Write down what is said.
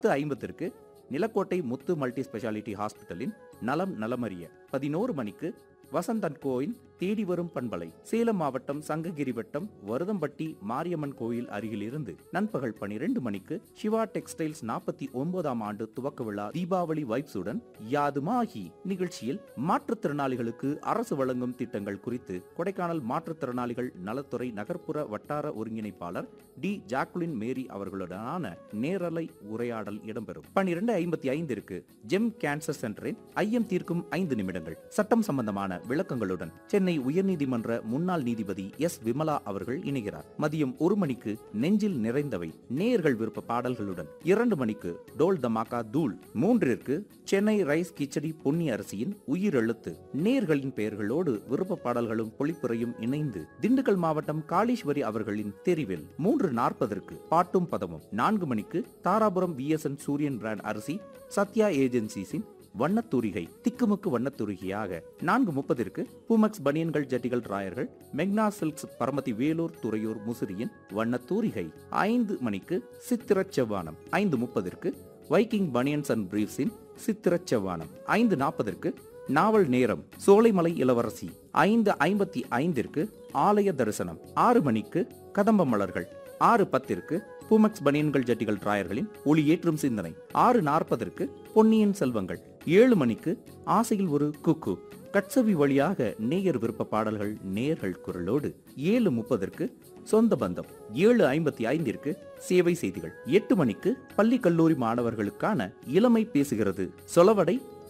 பத்து ஐம்பத்திற்கு Nilakottai Muthu multi speciality ஹாஸ்பிட்டலின் நலம் நலமறிய பதினோரு மணிக்கு வசந்தன் கோயின் தேடி வரும் பண்பலை சேலம் மாவட்டம் சங்ககிரி வட்டம் வருதம்பட்டி மாரியம்மன் கோயில் அருகில் இருந்து நண்பகல் பனிரெண்டு மணிக்கு சிவா டெக்ஸ்டைல்ஸ் நாற்பத்தி ஒன்பதாம் ஆண்டு துவக்க விழா தீபாவளி வைப்ஸுடன் யாதுமாகி நிகழ்ச்சியில் மாற்றுத்திறனாளிகளுக்கு அரசு வழங்கும் திட்டங்கள் குறித்து கொடைக்கானல் மாற்றுத்திறனாளிகள் நலத்துறை நகர்ப்புற வட்டார ஒருங்கிணைப்பாளர் டி ஜாக்குலின் மேரி அவர்களுடனான நேரலை உரையாடல் இடம்பெறும் பனிரெண்டு ஐம்பத்தி ஐந்திற்கு ஜெம் கேன்சர் சென்டரின் ஐயம் தீர்க்கும் ஐந்து நிமிடங்கள் சட்டம் சம்பந்தமான விளக்கங்களுடன் சென்னை உயர்நீதிமன்ற முன்னாள் நீதிபதி எஸ் விமலா அவர்கள் இணைகிறார் மதியம் ஒரு மணிக்கு நெஞ்சில் நிறைந்தவை நேயர்கள் விருப்ப பாடல்களுடன் இரண்டு மணிக்கு டோல் தமாகா தூள் மூன்றிற்கு சென்னை ரைஸ் கிச்சடி பொன்னி அரிசியின் உயிரெழுத்து நேயர்களின் பெயர்களோடு விருப்ப பாடல்களும் பொழிப்புரையும் இணைந்து திண்டுக்கல் மாவட்டம் காளீஸ்வரி அவர்களின் தெரிவில் மூன்று நாற்பதற்கு பாட்டும் பதமும் நான்கு மணிக்கு தாராபுரம் விஎஸ்என் சூரியன் பிராண்ட் அரிசி சத்யா ஏஜென்சிஸின் வண்ணத்தூரிகை திக்குமுக்கு வண்ணத்தூரிகையாக நான்கு முப்பதிற்கு பூமக்ஸ் பனியன்கள் ஜட்டிகள் ராயர்கள் மெக்னா சில்க்ஸ் பரமதி வேலூர் துறையூர் முசிறியின் வண்ணத்தூரிகை ஐந்து மணிக்கு சித்திரச் செவ்வானம் ஐந்து முப்பதிற்கு வைக்கிங் பனியன்ஸ் அண்ட் பிரீஃப்ஸின் சித்திரச் செவ்வானம் ஐந்து நாற்பதற்கு நாவல் நேரம் சோலைமலை இளவரசி ஐந்து ஐம்பத்தி ஐந்திற்கு ஆலய தரிசனம் ஆறு மணிக்கு கதம்ப மலர்கள் ஆறு பத்திற்கு பூமக்ஸ் பனியன்கள் ஜட்டிகள் டிராயர்களின் ஒளி ஏற்றும் சிந்தனை ஆறு நாற்பதற்கு பொன்னியின் செல்வங்கள் ஏழு மணிக்கு ஆசையில் ஒரு குக்கு கட்சவி வழியாக நேயர் விருப்ப பாடல்கள் நேயர்கள் குரலோடு ஏழு முப்பதற்கு சொந்த பந்தம் ஏழு ஐம்பத்தி ஐந்திற்கு சேவை செய்திகள் எட்டு மணிக்கு பள்ளி கல்லூரி மாணவர்களுக்கான இளமை பேசுகிறது சொலவடை